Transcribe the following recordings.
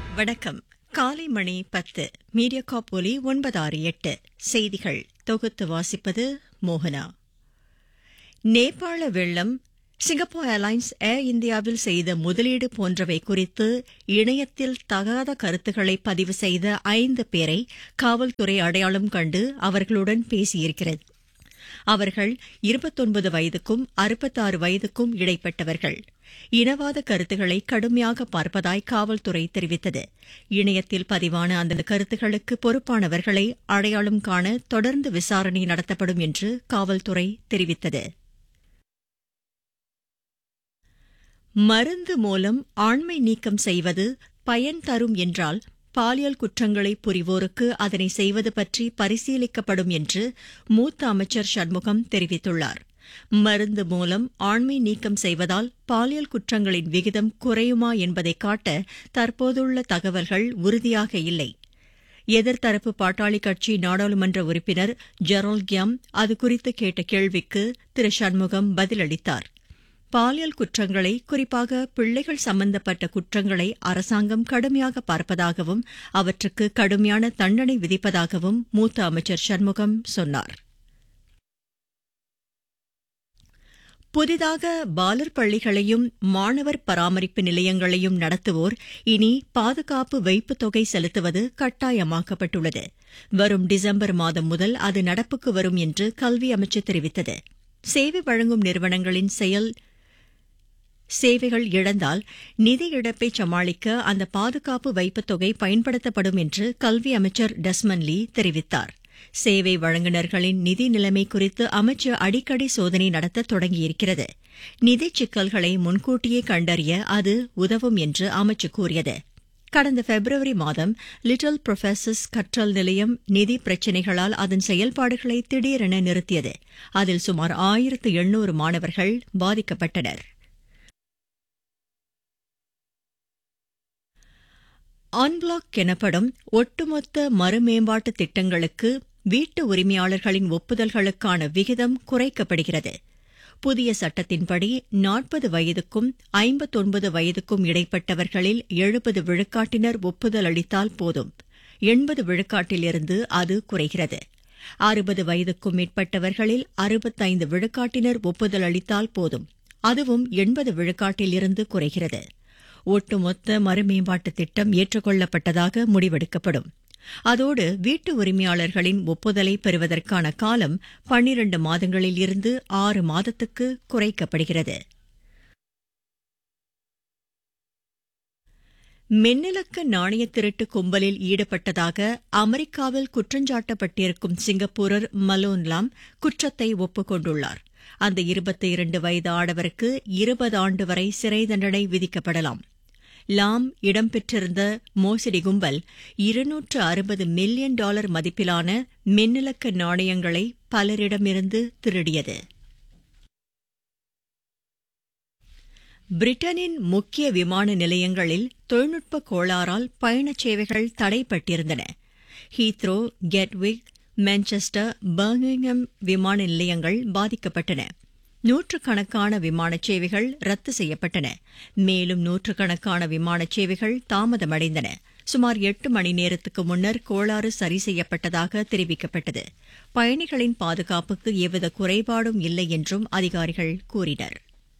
வணக்கம் காலை மணி பத்து மீடியாகாப் ஒலி ஒன்பதாறு எட்டு செய்திகள் தொகுத்து வாசிப்பது மோகனா நேபாள வெள்ளம் சிங்கப்பூர் ஏர்லைன்ஸ் ஏர் இந்தியாவில் செய்த முதலீடு போன்றவை குறித்து இணையத்தில் தகாத கருத்துக்களை பதிவு செய்த ஐந்து பேரை காவல்துறை அடையாளம் கண்டு அவர்களுடன் பேசியிருக்கிறது அவர்கள் இருபத்தொன்பது வயதுக்கும் அறுபத்தாறு வயதுக்கும் இடைப்பட்டவர்கள் இனவாத கருத்துக்களை கடுமையாக பார்ப்பதாய் காவல்துறை தெரிவித்தது இணையத்தில் பதிவான அந்த கருத்துக்களுக்கு பொறுப்பானவர்களை அடையாளம் காண தொடர்ந்து விசாரணை நடத்தப்படும் என்று காவல்துறை தெரிவித்தது மருந்து மூலம் ஆண்மை நீக்கம் செய்வது பயன் தரும் என்றால் பாலியல் குற்றங்களை புரிவோருக்கு அதனை செய்வது பற்றி பரிசீலிக்கப்படும் என்று மூத்த அமைச்சர் சண்முகம் தெரிவித்துள்ளார் மருந்து மூலம் ஆண்மை நீக்கம் செய்வதால் பாலியல் குற்றங்களின் விகிதம் குறையுமா என்பதை காட்ட தற்போதுள்ள தகவல்கள் உறுதியாக இல்லை எதிர்த்தரப்பு பாட்டாளி கட்சி நாடாளுமன்ற உறுப்பினர் ஜெரோல் கியாம் அது குறித்து கேட்ட கேள்விக்கு திரு சண்முகம் பதிலளித்தார் பாலியல் குற்றங்களை குறிப்பாக பிள்ளைகள் சம்பந்தப்பட்ட குற்றங்களை அரசாங்கம் கடுமையாக பார்ப்பதாகவும் அவற்றுக்கு கடுமையான தண்டனை விதிப்பதாகவும் மூத்த அமைச்சர் சண்முகம் சொன்னார் புதிதாக பாலர் பள்ளிகளையும் மாணவர் பராமரிப்பு நிலையங்களையும் நடத்துவோர் இனி பாதுகாப்பு வைப்புத் தொகை செலுத்துவது கட்டாயமாக்கப்பட்டுள்ளது வரும் டிசம்பர் மாதம் முதல் அது நடப்புக்கு வரும் என்று கல்வி அமைச்சு தெரிவித்தது சேவை வழங்கும் நிறுவனங்களின் செயல் சேவைகள் இழந்தால் நிதி இழப்பை சமாளிக்க அந்த பாதுகாப்பு வைப்புத் தொகை பயன்படுத்தப்படும் என்று கல்வி அமைச்சர் டஸ்மன் லீ தெரிவித்தார் சேவை வழங்குநர்களின் நிதி நிலைமை குறித்து அமைச்சு அடிக்கடி சோதனை நடத்த தொடங்கியிருக்கிறது நிதி சிக்கல்களை முன்கூட்டியே கண்டறிய அது உதவும் என்று அமைச்சு கூறியது கடந்த பிப்ரவரி மாதம் லிட்டில் புரொஃபசர்ஸ் கற்றல் நிலையம் நிதி பிரச்சினைகளால் அதன் செயல்பாடுகளை திடீரென நிறுத்தியது அதில் சுமார் ஆயிரத்து எண்ணூறு மாணவர்கள் பாதிக்கப்பட்டனர் அன்பிளாக் எனப்படும் ஒட்டுமொத்த மறுமேம்பாட்டு திட்டங்களுக்கு வீட்டு உரிமையாளர்களின் ஒப்புதல்களுக்கான விகிதம் குறைக்கப்படுகிறது புதிய சட்டத்தின்படி நாற்பது வயதுக்கும் ஐம்பத்தொன்பது வயதுக்கும் இடைப்பட்டவர்களில் எழுபது விழுக்காட்டினர் ஒப்புதல் அளித்தால் போதும் எண்பது விழுக்காட்டிலிருந்து அது குறைகிறது அறுபது வயதுக்கும் மேற்பட்டவர்களில் அறுபத்தைந்து விழுக்காட்டினர் ஒப்புதல் அளித்தால் போதும் அதுவும் எண்பது விழுக்காட்டிலிருந்து குறைகிறது ஒட்டுமொத்த மறுமேம்பாட்டு திட்டம் ஏற்றுக்கொள்ளப்பட்டதாக முடிவெடுக்கப்படும் அதோடு வீட்டு உரிமையாளர்களின் ஒப்புதலை பெறுவதற்கான காலம் பன்னிரண்டு மாதங்களில் இருந்து ஆறு மாதத்துக்கு குறைக்கப்படுகிறது மின்னிலக்க நாணய திருட்டு கும்பலில் ஈடுபட்டதாக அமெரிக்காவில் குற்றஞ்சாட்டப்பட்டிருக்கும் சிங்கப்பூரர் மலோன்லாம் குற்றத்தை ஒப்புக் கொண்டுள்ளார் அந்த இருபத்தி இரண்டு வயது ஆடவருக்கு இருபது ஆண்டு வரை சிறை தண்டனை விதிக்கப்படலாம் லாம் இடம்பெற்றிருந்த மோசடி கும்பல் இருநூற்று அறுபது மில்லியன் டாலர் மதிப்பிலான மின்னிலக்க நாணயங்களை பலரிடமிருந்து திருடியது பிரிட்டனின் முக்கிய விமான நிலையங்களில் தொழில்நுட்ப கோளாறால் பயணச் சேவைகள் தடைப்பட்டிருந்தன ஹீத்ரோ கெட்விக் மான்செஸ்டர் பர்மிங்ஹம் விமான நிலையங்கள் பாதிக்கப்பட்டன நூற்றுக்கணக்கான விமானச் சேவைகள் ரத்து செய்யப்பட்டன மேலும் நூற்றுக்கணக்கான விமானச் சேவைகள் தாமதமடைந்தன சுமார் எட்டு மணி நேரத்துக்கு முன்னர் கோளாறு சரி செய்யப்பட்டதாக தெரிவிக்கப்பட்டது பயணிகளின் பாதுகாப்புக்கு எவ்வித குறைபாடும் இல்லை என்றும் அதிகாரிகள் கூறினர்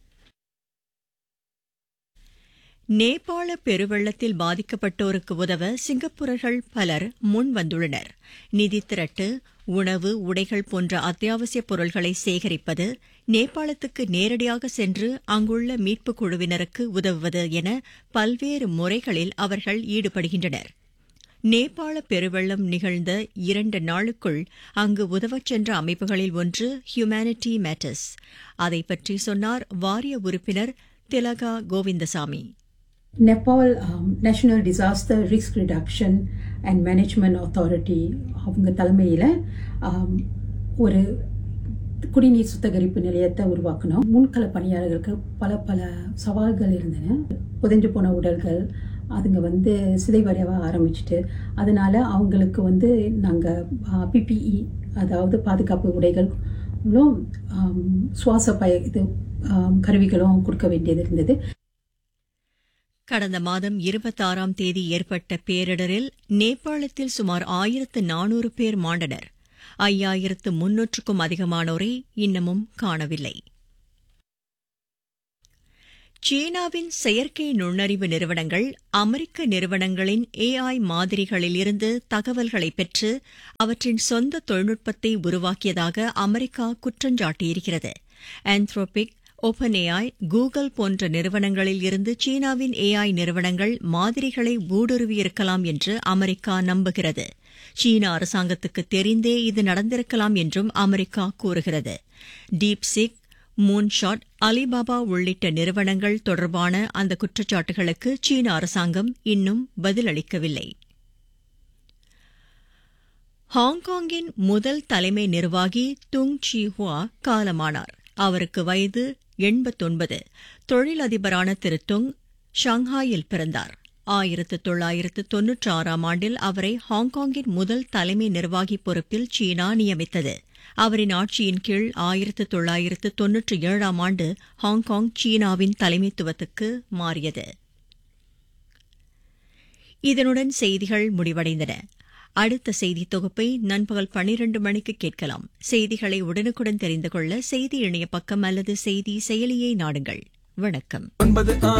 நேபாள பெருவெள்ளத்தில் பாதிக்கப்பட்டோருக்கு உதவ சிங்கப்பூரர்கள் பலர் முன் வந்துள்ளனர் நிதி திரட்டு உணவு உடைகள் போன்ற அத்தியாவசிய பொருள்களை சேகரிப்பது நேபாளத்துக்கு நேரடியாக சென்று அங்குள்ள மீட்புக் குழுவினருக்கு உதவுவது என பல்வேறு முறைகளில் அவர்கள் ஈடுபடுகின்றனர் நேபாள பெருவெள்ளம் நிகழ்ந்த இரண்டு நாளுக்குள் அங்கு உதவச் சென்ற அமைப்புகளில் ஒன்று ஹியூமானிட்டி மேட்டர்ஸ் அதை பற்றி சொன்னார் வாரிய உறுப்பினர் திலகா Govindasamy Nepal um, National Disaster Risk Reduction and Management Authority அவங்க தலைமையில் ஒரு குடிநீர் சுத்திகரிப்பு நிலையத்தை உருவாக்கணும் முன்கள பணியாளர்களுக்கு பல பல சவால்கள் இருந்தன புதைஞ்சு போன உடல்கள் அதுங்க வந்து சிதைவடைய ஆரம்பிச்சிட்டு அதனால அவங்களுக்கு வந்து நாங்கள் பிபிஇ அதாவது பாதுகாப்பு உடைகளும் சுவாச பய இது கருவிகளும் கொடுக்க வேண்டியது இருந்தது கடந்த மாதம் இருபத்தாறாம் தேதி ஏற்பட்ட பேரிடரில் நேபாளத்தில் சுமார் ஆயிரத்து நானூறு பேர் மாண்டனர் ஐயாயிரத்து முன்னூற்றுக்கும் அதிகமானோரை இன்னமும் காணவில்லை சீனாவின் செயற்கை நுண்ணறிவு நிறுவனங்கள் அமெரிக்க நிறுவனங்களின் ஏஐ மாதிரிகளிலிருந்து தகவல்களை பெற்று அவற்றின் சொந்த தொழில்நுட்பத்தை உருவாக்கியதாக அமெரிக்கா குற்றஞ்சாட்டியிருக்கிறது ஆந்த்ரோபிக் ஓபன் ஏஐ கூகுள் போன்ற நிறுவனங்களில் இருந்து சீனாவின் ஏஐ நிறுவனங்கள் மாதிரிகளை ஊடுருவியிருக்கலாம் என்று அமெரிக்கா நம்புகிறது சீன அரசாங்கத்துக்கு தெரிந்தே இது நடந்திருக்கலாம் என்றும் அமெரிக்கா கூறுகிறது டீப்சிக் மூன்ஷாட் அலிபாபா உள்ளிட்ட நிறுவனங்கள் தொடர்பான அந்த குற்றச்சாட்டுகளுக்கு சீன அரசாங்கம் இன்னும் பதிலளிக்கவில்லை ஹாங்காங்கின் முதல் தலைமை நிர்வாகி துங் சி ஹுவா காலமானார் அவருக்கு வயது எண்பத்தொன்பது தொழிலதிபரான திரு துங் ஷாங்காயில் பிறந்தார் ஆயிரத்து தொள்ளாயிரத்து தொன்னூற்றி ஆறாம் ஆண்டில் அவரை ஹாங்காங்கின் முதல் தலைமை நிர்வாகி பொறுப்பில் சீனா நியமித்தது அவரின் ஆட்சியின் கீழ் ஆயிரத்து தொள்ளாயிரத்து தொன்னூற்றி ஏழாம் ஆண்டு ஹாங்காங் சீனாவின் தலைமைத்துவத்துக்கு மாறியது இதனுடன் செய்திகள் முடிவடைந்தன அடுத்த செய்தி தொகுப்பை நண்பகல் பனிரண்டு மணிக்கு கேட்கலாம் செய்திகளை உடனுக்குடன் தெரிந்து கொள்ள செய்தி இணைய பக்கம் அல்லது செய்தி செயலியை நாடுங்கள் வணக்கம் ஒன்பது